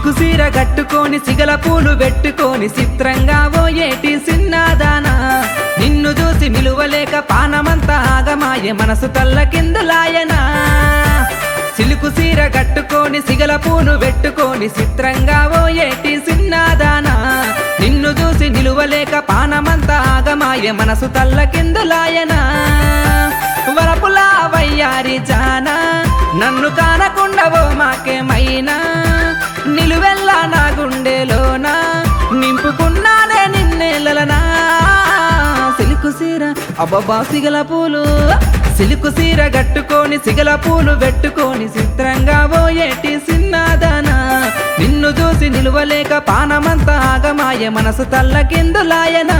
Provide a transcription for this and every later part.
silk సీర కట్టుకొని సిగల పూలు పెట్టుకొని చిత్రంగా ఓ ఏటి సిన్నాదానా నిన్ను చూసి నిలువలేక పానమంతా ఆగమాయే మనసు తల్ల కిందులాయనా సిలుకు సీర కట్టుకొని సిగల పూలు పెట్టుకొని చిత్రంగా ఓ ఏటి సిన్నాదానా నిన్ను చూసి నిలువలేక పానమంతా ఆగమాయే మనసు తల్ల కిందులాయనా వరపులా వయ్యారి జానా నన్ను కానకుండా ఓ మాకేమైనా నిలువెల్లా నా గుండెలోన నింపుకున్నానే నిన్నేలనా సిలుకు సీర అబ్బబ్బా సిగల పూలు సిలుకు సీర కట్టుకొని సిగల పూలు పెట్టుకొని చిత్రంగా ఓ ఏటి సిన్నాదానా నిన్ను చూసి నిలువలేక పానమంతా ఆగమాయ మనసు తల్ల కిందులాయనా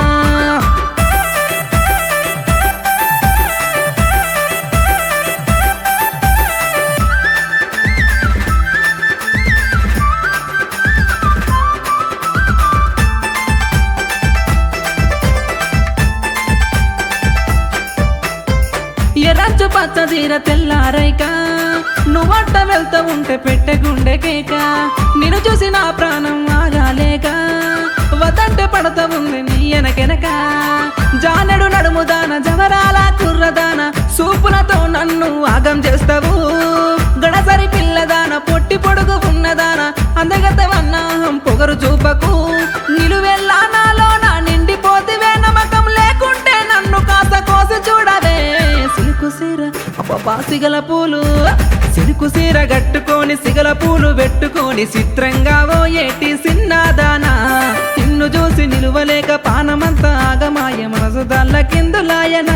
ఎర్రచ్చు పచ్చ తీర తెల్లారైక నువ్వట్ట వెళ్తా ఉంటే పెట్టె గుండె కేక నిన్ను చూసి నా ప్రాణం ఆగాలేక వదంటే పడతా ఉంది నీ వెనకెనక జానెడు నడుముదాన జవరాల కుర్రదాన సూపులతో నన్ను ఆగం చేస్తావు గడసరి పిల్లదాన పొట్టి పొడుగు ఉన్నదాన అందగతవన్నాహం పొగరు చూపకు నిలువెల్లా నాలో నా నిండిపోతివే నమ్మకం లేకుంటే నన్ను కాస్త కోసి చూడవే సిలుకు సీర అబ్బా సిగల పూలు సిలుకు సీర కట్టుకొని సిగల పూలు పెట్టుకొని చిత్రంగా ఓ ఏటి సిన్నాదానా నిన్ను చూసి నిలువలేక పానమంతా ఆగమాయ మనసు దల్ల కిందులాయనా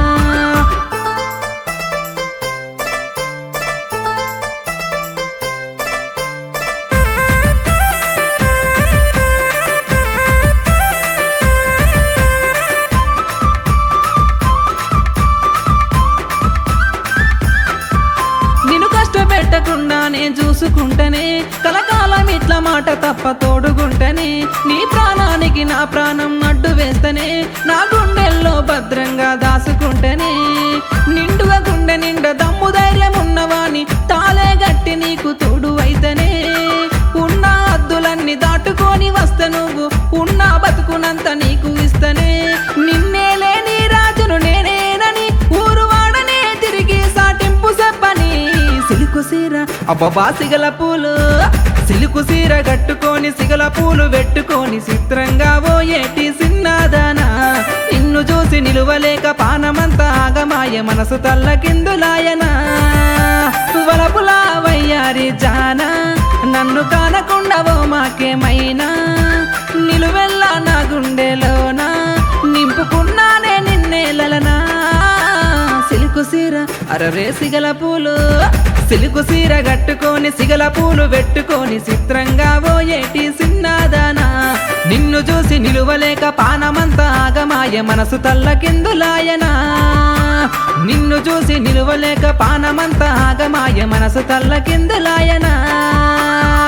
నిన్ను కష్టపెట్టకుండా నేను చూసుకుంటనే కలకాలం ఇట్లా మాట తప్ప తోడుగుంటనే నీ ప్రాణానికి నా ప్రాణం అడ్డు వేస్తనే నా గుండెల్లో భద్రంగా దాసుకుంటనే నిండుగా గుండె నిండా దమ్ము ధైర్యం ఉన్నవాని తాలే గట్టి నీకు తోడు అయితనే ఉన్న అద్దులన్నీ దాటుకొని వస్త నువ్వు ఉన్న బతుకునంత నీకు ఇస్తనే నిన్నే లేని రాజును నేనేనని ఊరు వాడనే తిరిగి సాటింపు చెప్పని సిలుకు సీర అబ్బబ్బా సిగల పూలు సిలుకు సీర కట్టుకొని సిగల పూలు పెట్టుకొని చిత్రంగా ఓ ఏటి సిన్నాదానా నిన్ను చూసి నిలువలేక పానమంతా ఆగమాయ మనసు తల్ల కిందులాయనా వలపులా వయ్యారి జానా నన్ను కానకుండా ఓ మాకేమైనా నిలువెల్లా నా గుండెలోన నింపుకున్నానే నిన్నేలనా సిలుకు సీర అరరే సిగల పూలు సిలుకు సీర కట్టుకొని సిగల పూలు పెట్టుకొని చిత్రంగా ఓ ఏటి సిన్నాదానా నిన్ను చూసి నిలువలేక పానమంతా ఆగమాయ మనసు తల్ల కిందులాయనా నిన్ను చూసి నిలువలేక పానమంతా ఆగమాయ మనసు తల్ల కిందులాయనా